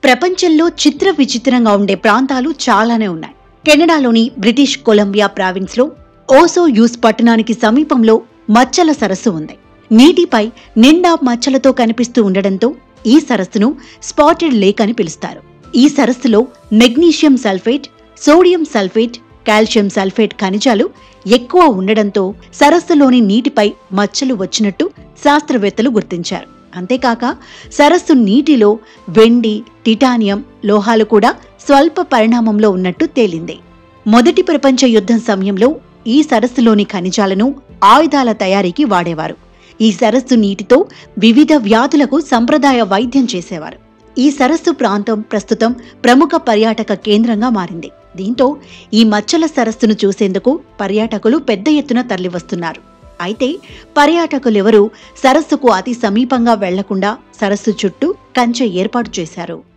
ప్రపంచంలో చిత్ర విచిత్రంగా ఉండే ప్రాంతాలు చాలానే ఉన్నాయి కెనడాలోని బ్రిటిష్ కొలంబియా ప్రావిన్స్ లో ఓసో యూస్ పట్టణానికి సమీపంలో మచ్చల సరస్సు ఉంది నీటిపై నిండా మచ్చలతో కనిపిస్తూ ఉండడంతో ఈ సరస్సును స్పాటెడ్ లేక్ అని పిలుస్తారు ఈ సరస్సులో magnesium sulphate sodium sulphate calcium sulphate ఖనిజాలు ఎక్కువ ఉండడంతో సరస్సులోని నీటిపై మచ్చలు వచ్చినట్టు శాస్త్రవేత్తలు గుర్తించారు అంతేకాక సరస్సు నీటిలో వెండి టిటానియం లోహాలు కూడా స్వల్ప పరిణామంలో ఉన్నట్టు తేలింది మొదటి ప్రపంచ యుద్ధం సమయంలో ఈ సరస్సులోని ఖనిజాలను ఆయుధాల తయారీకి వాడేవారు ఈ సరస్సు నీటితో వివిధ వ్యాధులకు సంప్రదాయ వైద్యం చేసేవారు ఈ సరస్సు ప్రాంతం ప్రస్తుతం ప్రముఖ పర్యాటక కేంద్రంగా మారింది దీంతో ఈ మచ్చల సరస్సును చూసేందుకు పర్యాటకులు పెద్ద ఎత్తున తరలివస్తున్నారు అయితే పర్యాటకులెవరూ సరస్సుకు అతి సమీపంగా వెళ్లకుండా సరస్సు చుట్టూ కంచె ఏర్పాటు చేశారు